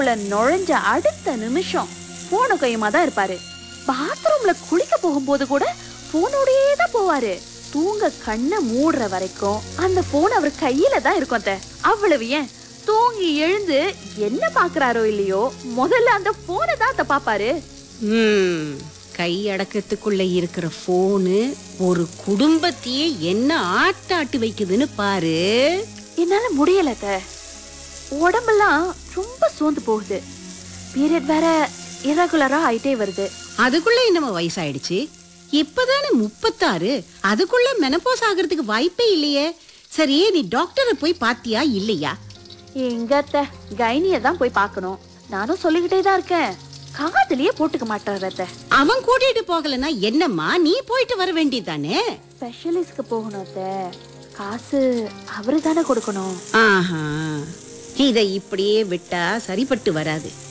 உள்ள நுழைஞ்ச அடுத்த நிமிஷம் போன கையுமா தான் இருப்பாரு பாத்ரூம்ல குளிக்க போகும்போது கூட போனோடயே தான் போவாரு தூங்க கண்ணை மூடுற வரைக்கும் அந்த போன் அவர் கையில தான் இருக்கும் அத்தை. அவ்வளவு ஏன் தூங்கி எழுந்து என்ன பாக்குறாரோ இல்லையோ முதல்ல அந்த போனை தான் அத்தை பாப்பாரு ம், கை அடக்கத்துக்குள்ள இருக்கிற போனு ஒரு குடும்பத்தையே என்ன ஆட்டாட்டு வைக்குதுன்னு பாரு என்னால முடியல அத்தை. உடம்பெல்லாம் ரொம்ப சோர்ந்து போகுது பீரியட் வேற இரகுலரா ஆயிட்டே வருது அதுக்குள்ள நம்ம வயசாயிடுச்சு இப்பதானே முப்பத்தாறு அதுக்குள்ள மெனப்போஸ் ஆகிறதுக்கு வாய்ப்பே இல்லையே சரி நீ டாக்டரை போய் பாத்தியா இல்லையா எங்க அத்தை கைனிய தான் போய் பார்க்கணும் நானும் சொல்லிக்கிட்டே தான் இருக்கேன் காதுலயே போட்டுக்க மாட்டாரு அத்தை அவன் கூட்டிட்டு போகலன்னா என்னம்மா நீ போயிட்டு வர வேண்டியதானே ஸ்பெஷலிஸ்ட்க்கு போகணும் அத்தை காசு அவரு தானே கொடுக்கணும் ஆஹா இதை இப்படியே விட்டா சரிப்பட்டு வராது